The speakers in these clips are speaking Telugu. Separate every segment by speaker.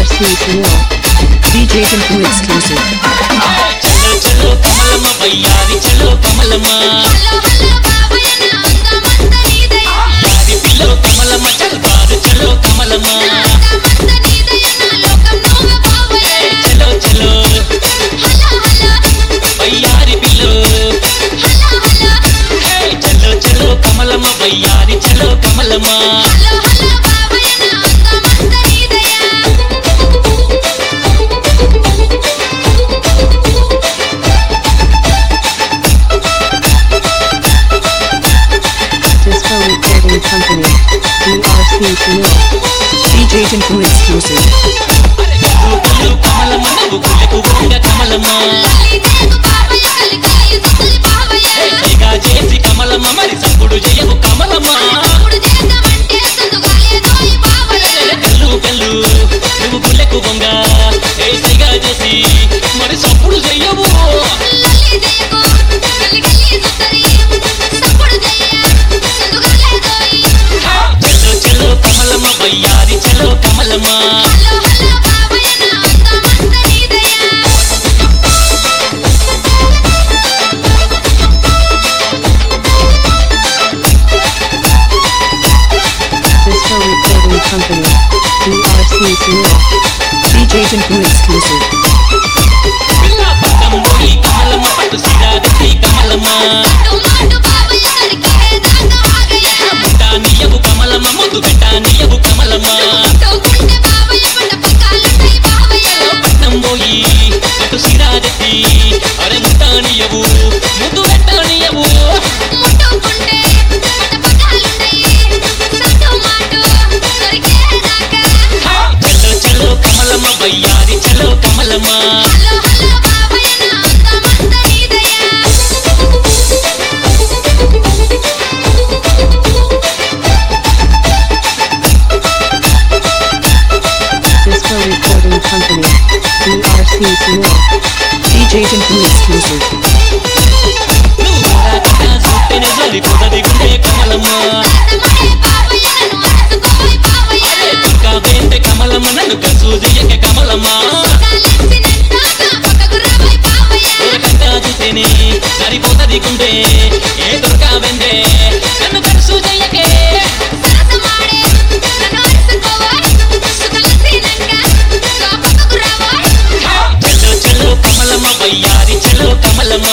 Speaker 1: DRC Sunil. DJ Tinku exclusive.
Speaker 2: చలో చలో కమలమ్మ వయ్యారి చలో కమలమ్మ యారి పిల్లో కమలమ్మ చల్బారు చలో కమలమ్మ చలో చలో వయ్యారి పిల్లో హే, చలో చలో కమలమ్మ వయ్యారి చలో Kamalamma
Speaker 1: Disco Recording Company. DRC Sunil. DJ Tinku exclusive.
Speaker 2: అరే గుల్లు గుల్లు కమలమ్మ నువ్వు గుల్లెకు గుండ కమలమ్మ హే, సైగా చేసి కమలమ్మ మరి సంపుడు చేయవు కమలమ్మ కల్లు కల్లు నువ్వు గుల్లెకు బొంగ ఏ సైగా చేసి మరి సంపుడు చెయ్యవు చలో చలో కమలమ్మ వయ్యారి చలో Kamalamma
Speaker 1: Disco Recording Company. DRC Sunil. DJ Tinku exclusive.
Speaker 2: పిల్ల పట్టం పోయి కమలమ్మ పట్టు సిరాగతి కమలమ్మ ముట్ట నీయవు కమలమ్మ ముద్దు పెట్ట నీయవు కమలమ్మ పట్నం పోయి పట్టు సిరాగతి అరే ముట్ట నీయవు ముద్దు పెట్ట నీయవు చలో చలో కమలమ్మ వయ్యారి చలో Kamalamma
Speaker 1: Disco Recording Company. DRC Sunil. DJ Tinku exclusive.
Speaker 2: నువ్వు కూడా కట్ట చూస్తేనే సరిపోతది గుండె కమలమ్మ అరే దుర్గా వేంటే కమలమ్మ నన్ను కసు చెయ్యక కమలమ్మ దొరకంట చూస్తేనే సరిపోతది గుండె ఏ దొరకా వెందే నన్ను కసు చెయ్యకే చలో చలో కమలమ్మ వయ్యారి చలో Kamalamma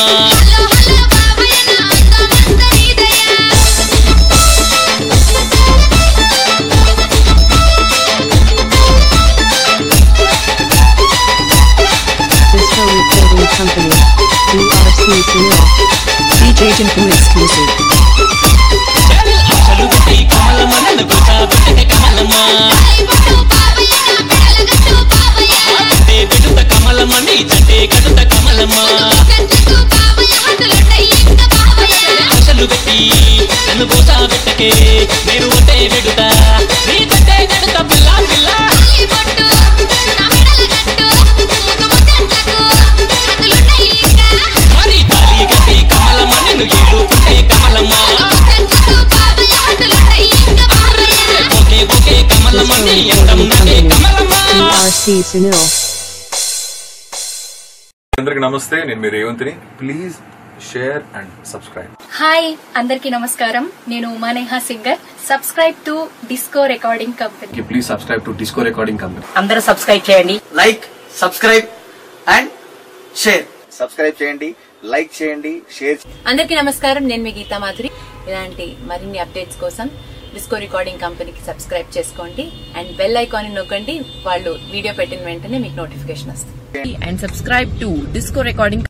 Speaker 1: Disco Recording Company. DRC Sunil. DJ Tinku exclusive.
Speaker 2: చల్ ఆశలు పెట్టి కమలమ్మ నన్ను గుసా పెట్టక కమలమ్మ చట్టే పెడుత కమలమ్మ నీ చట్టే కడుత కమలమ్మ ఆశలు పెట్టి నన్ను గోసా పెట్టకే నేను ఒట్టే పెడుతా నీ చట్టే కడుత పిల్ల పిల్ల మరి తాళి కట్టి కమలమ్మ నిన్ను ఏడుకుంటే Kamalamma okay okay Kamalamma
Speaker 1: Disco
Speaker 2: నీ ఎంతం
Speaker 1: Recording
Speaker 2: నాకే
Speaker 1: Company.
Speaker 2: Kamalamma
Speaker 1: DRC Sunil.
Speaker 3: అందరికి నమస్తే నేను మీ రేవంత్ని please share and subscribe
Speaker 4: hi అందరికీ నమస్కారం నేను Uma Neha singer subscribe to disco recording company
Speaker 3: please subscribe to disco recording company
Speaker 5: అందరూ సబ్స్క్రైబ్ చేయండి
Speaker 6: like subscribe and share
Speaker 7: subscribe చేయండి లైక్ చేయండి షేర్
Speaker 8: అందరికీ నమస్కారం నేను మీ గీతా మాధురి ఇలాంటి మరిన్ని అప్డేట్స్ కోసం డిస్కో రికార్డింగ్ కంపెనీకి సబ్స్క్రైబ్ చేసుకోండి అండ్ బెల్ ఐకాన్ నొక్కండి వాళ్ళు వీడియో పెట్టిన వెంటనే మీకు నోటిఫికేషన్ వస్తుంది
Speaker 9: and subscribe to Disco Recording